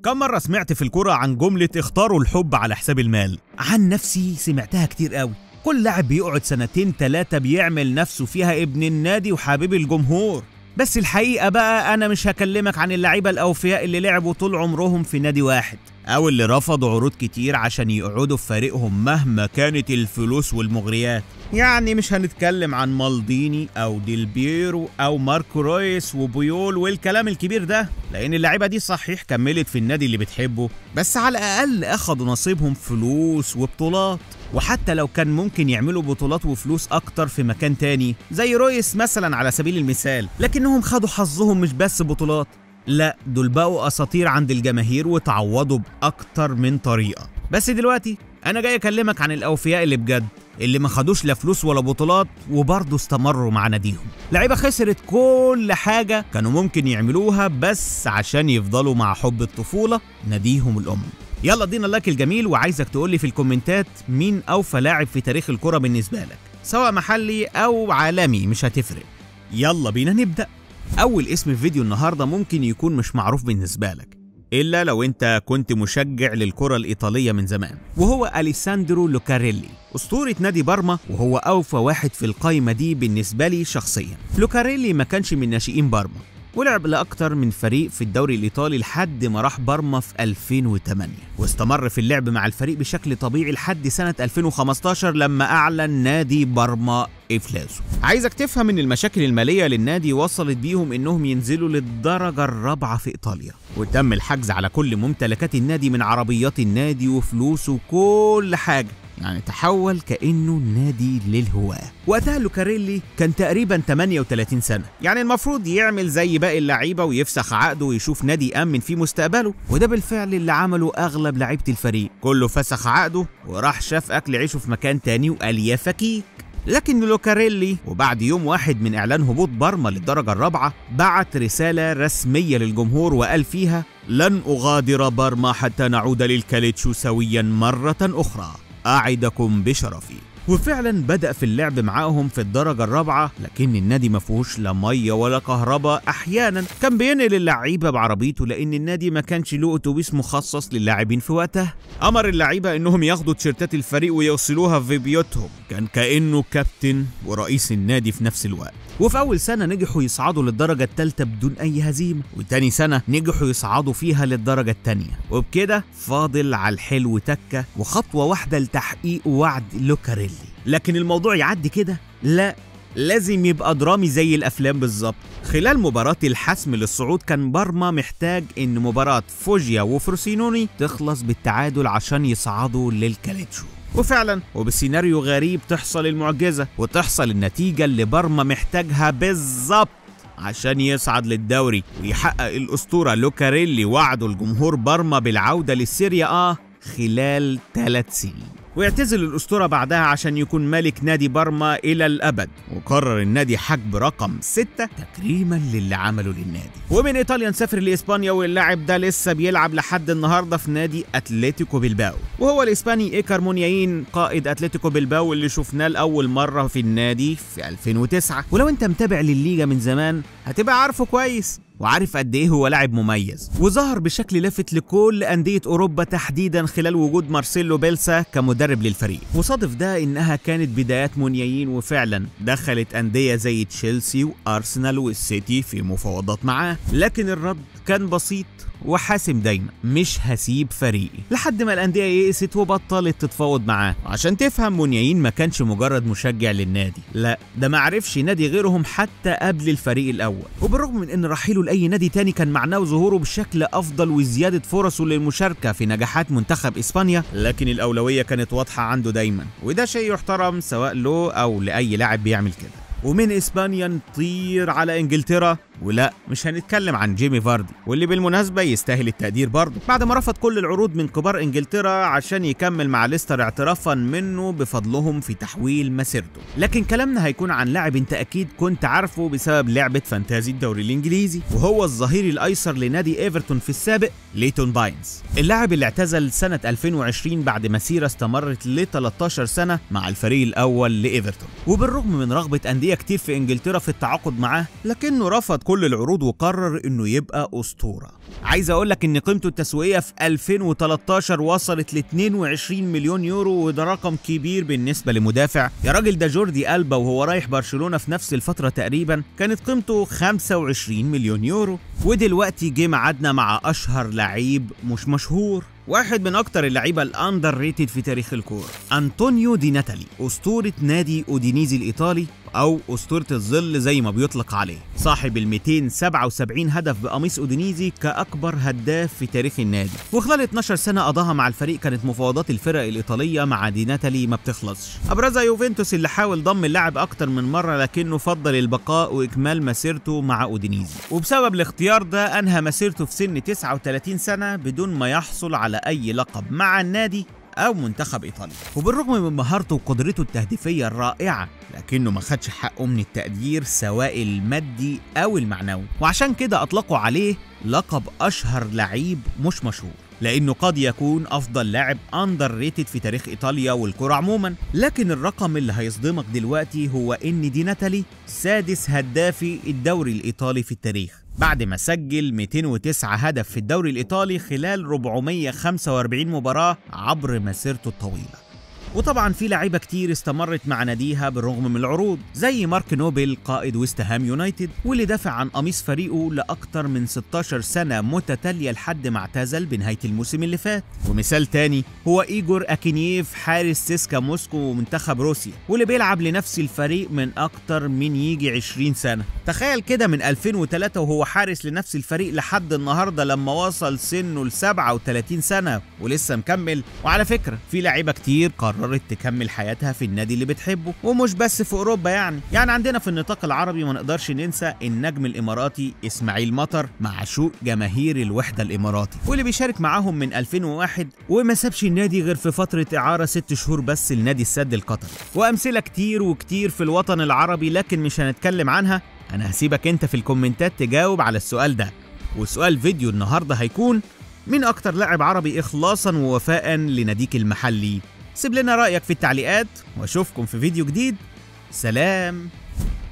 كم مرة سمعت في الكرة عن جملة اختاروا الحب على حساب المال عن نفسي سمعتها كتير قوي كل لاعب بيقعد سنتين تلاتة بيعمل نفسه فيها ابن النادي وحبيب الجمهور بس الحقيقة بقى أنا مش هكلمك عن اللعيبة الأوفياء اللي لعبوا طول عمرهم في نادي واحد أو اللي رفضوا عروض كتير عشان يقعدوا في فريقهم مهما كانت الفلوس والمغريات يعني مش هنتكلم عن مالديني أو ديل بيرو أو ماركو رويس وبيول والكلام الكبير ده لأن اللعيبة دي صحيح كملت في النادي اللي بتحبه بس على الأقل أخدوا نصيبهم فلوس وبطولات وحتى لو كان ممكن يعملوا بطولات وفلوس اكتر في مكان تاني زي رويس مثلا على سبيل المثال لكنهم خدوا حظهم مش بس بطولات لا دول بقوا اساطير عند الجماهير وتعوضوا باكتر من طريقه بس دلوقتي انا جاي اكلمك عن الاوفياء اللي بجد اللي ما خدوش لا فلوس ولا بطولات وبرضه استمروا مع ناديهم لعيبه خسرت كل حاجه كانوا ممكن يعملوها بس عشان يفضلوا مع حب الطفوله ناديهم الام يلا ادينا اللايك الجميل وعايزك تقولي في الكومنتات مين اوفى لاعب في تاريخ الكرة بالنسبة لك سواء محلي او عالمي مش هتفرق يلا بينا نبدأ اول اسم في فيديو النهاردة ممكن يكون مش معروف بالنسبة لك الا لو انت كنت مشجع للكرة الايطالية من زمان وهو اليساندرو لوكاريلي اسطورة نادي بارما وهو اوفى واحد في القايمة دي بالنسبة لي شخصيا لوكاريلي ما كانش من ناشئين بارما ولعب لأكتر من فريق في الدوري الإيطالي لحد ما راح بارما في 2008 واستمر في اللعب مع الفريق بشكل طبيعي لحد سنة 2015 لما أعلن نادي بارما إفلاسه عايزك تفهم إن المشاكل المالية للنادي وصلت بيهم إنهم ينزلوا للدرجة الرابعة في إيطاليا وتم الحجز على كل ممتلكات النادي من عربيات النادي وفلوسه وكل حاجة يعني تحول كأنه نادي للهواة وقتها لوكاريلي كان تقريبا 38 سنة يعني المفروض يعمل زي باقي اللعيبة ويفسخ عقده ويشوف نادي يأمن فيه مستقبله وده بالفعل اللي عمله أغلب لعيبة الفريق كله فسخ عقده وراح شاف أكل عيشه في مكان تاني وقال يا فكيك لكن لوكاريلي وبعد يوم واحد من إعلان هبوط بارما للدرجة الرابعة بعت رسالة رسمية للجمهور وقال فيها لن أغادر بارما حتى نعود للكاليتشو سويا مرة أخرى أعدكم بشرفي وفعلا بدأ في اللعب معاهم في الدرجة الرابعة لكن النادي ما فيهوش لا مية ولا كهرباء أحيانا كان بينقل اللعيبة بعربيته لأن النادي ما كانش له أتوبيس مخصص للاعبين في وقتها أمر اللعيبة إنهم ياخدوا تيشيرتات الفريق ويوصلوها في بيوتهم كان كأنه كابتن ورئيس النادي في نفس الوقت وفي أول سنة نجحوا يصعدوا للدرجة الثالثة بدون أي هزيمة وتاني سنة نجحوا يصعدوا فيها للدرجة الثانية وبكده فاضل على الحلو تكة وخطوة واحدة لتحقيق وعد لوكاريلي لكن الموضوع يعدي كده لا لازم يبقى درامي زي الافلام بالظبط خلال مباراة الحسم للصعود كان بارما محتاج ان مباراة فوجيا وفروسينوني تخلص بالتعادل عشان يصعدوا للكاليتشو وفعلا وبسيناريو غريب تحصل المعجزة وتحصل النتيجة اللي بارما محتاجها بالظبط عشان يصعد للدوري ويحقق الأسطورة لوكاريلي وعده الجمهور بارما بالعودة للسيريا آه خلال ثلاث سنين ويعتزل الأسطورة بعدها عشان يكون ملك نادي بارما إلى الأبد وقرر النادي حجب رقم 6 تكريما للي عمله للنادي ومن إيطاليا نسافر لإسبانيا واللاعب ده لسه بيلعب لحد النهاردة في نادي أتلتيكو بلباو وهو الإسباني إيكار مونياين قائد أتلتيكو بلباو اللي شفناه لأول مرة في النادي في 2009 ولو أنت متابع للليجا من زمان هتبقى عارفه كويس وعارف قد ايه هو لاعب مميز وظهر بشكل لافت لكل انديه اوروبا تحديدا خلال وجود مارسيلو بيلسا كمدرب للفريق وصادف ده انها كانت بدايات مونيايين وفعلا دخلت انديه زي تشيلسي وارسنال والسيتي في مفاوضات معاه لكن الرد كان بسيط وحاسم دايما مش هسيب فريقي لحد ما الانديه يئست وبطلت تتفاوض معاه عشان تفهم مونياين ما كانش مجرد مشجع للنادي لا ده ما عرفش نادي غيرهم حتى قبل الفريق الاول وبالرغم من ان رحيله لاي نادي تاني كان معناه ظهوره بشكل افضل وزياده فرصه للمشاركه في نجاحات منتخب اسبانيا لكن الاولويه كانت واضحه عنده دايما وده شيء يحترم سواء له او لاي لاعب بيعمل كده ومن اسبانيا نطير على انجلترا ولا مش هنتكلم عن جيمي فاردي واللي بالمناسبه يستاهل التقدير برضه بعد ما رفض كل العروض من كبار انجلترا عشان يكمل مع ليستر اعترافا منه بفضلهم في تحويل مسيرته لكن كلامنا هيكون عن لاعب انت اكيد كنت عارفه بسبب لعبه فانتازي الدوري الانجليزي وهو الظهير الايسر لنادي ايفرتون في السابق ليتون باينز اللاعب اللي اعتزل سنه 2020 بعد مسيره استمرت ل 13 سنه مع الفريق الاول لايفرتون وبالرغم من رغبه انديه كتير في انجلترا في التعاقد معاه لكنه رفض كل العروض وقرر انه يبقى اسطوره عايز اقول لك ان قيمته التسويقيه في 2013 وصلت ل 22 مليون يورو وده رقم كبير بالنسبه لمدافع يا راجل ده جوردي ألبا وهو رايح برشلونه في نفس الفتره تقريبا كانت قيمته 25 مليون يورو ودلوقتي جه ميعادنا مع اشهر لعيب مش مشهور واحد من اكتر اللعيبه الاندر ريتد في تاريخ الكوره انطونيو دي ناتالي اسطوره نادي اودينيزي الايطالي او اسطوره الظل زي ما بيطلق عليه صاحب ال 277 هدف بقميص اودينيزي كاكبر هداف في تاريخ النادي وخلال 12 سنه قضاها مع الفريق كانت مفاوضات الفرق الايطاليه مع دي ناتالي ما بتخلصش ابرزها يوفنتوس اللي حاول ضم اللاعب اكتر من مره لكنه فضل البقاء واكمال مسيرته مع اودينيزي وبسبب الاختيار ده انهى مسيرته في سن 39 سنه بدون ما يحصل على اي لقب مع النادي أو منتخب إيطاليا وبالرغم من مهارته وقدرته التهديفية الرائعة لكنه ما خدش حقه من التقدير سواء المادي أو المعنوي وعشان كده أطلقوا عليه لقب أشهر لعيب مش مشهور لانه قد يكون افضل لاعب اندر ريتد في تاريخ ايطاليا والكره عموما لكن الرقم اللي هيصدمك دلوقتي هو ان دي ناتالي سادس هدافي الدوري الايطالي في التاريخ بعد ما سجل 209 هدف في الدوري الايطالي خلال 445 مباراه عبر مسيرته الطويله وطبعا في لعيبه كتير استمرت مع ناديها بالرغم من العروض زي مارك نوبل قائد ويست هام يونايتد واللي دافع عن قميص فريقه لاكتر من 16 سنه متتاليه لحد ما اعتزل بنهايه الموسم اللي فات ومثال تاني هو ايجور اكينييف حارس سيسكا موسكو ومنتخب روسيا واللي بيلعب لنفس الفريق من اكتر من يجي 20 سنه تخيل كده من 2003 وهو حارس لنفس الفريق لحد النهارده لما وصل سنه ل 37 سنه ولسه مكمل وعلى فكره في لعيبه كتير قررت تكمل حياتها في النادي اللي بتحبه ومش بس في اوروبا يعني يعني عندنا في النطاق العربي ما نقدرش ننسى النجم الاماراتي اسماعيل مطر معشوق جماهير الوحده الاماراتي واللي بيشارك معاهم من 2001 وما سابش النادي غير في فتره اعاره ست شهور بس لنادي السد القطري وامثله كتير وكتير في الوطن العربي لكن مش هنتكلم عنها انا هسيبك انت في الكومنتات تجاوب على السؤال ده وسؤال فيديو النهارده هيكون مين اكتر لاعب عربي اخلاصا ووفاء لناديك المحلي سيب لنا رأيك في التعليقات واشوفكم في فيديو جديد سلام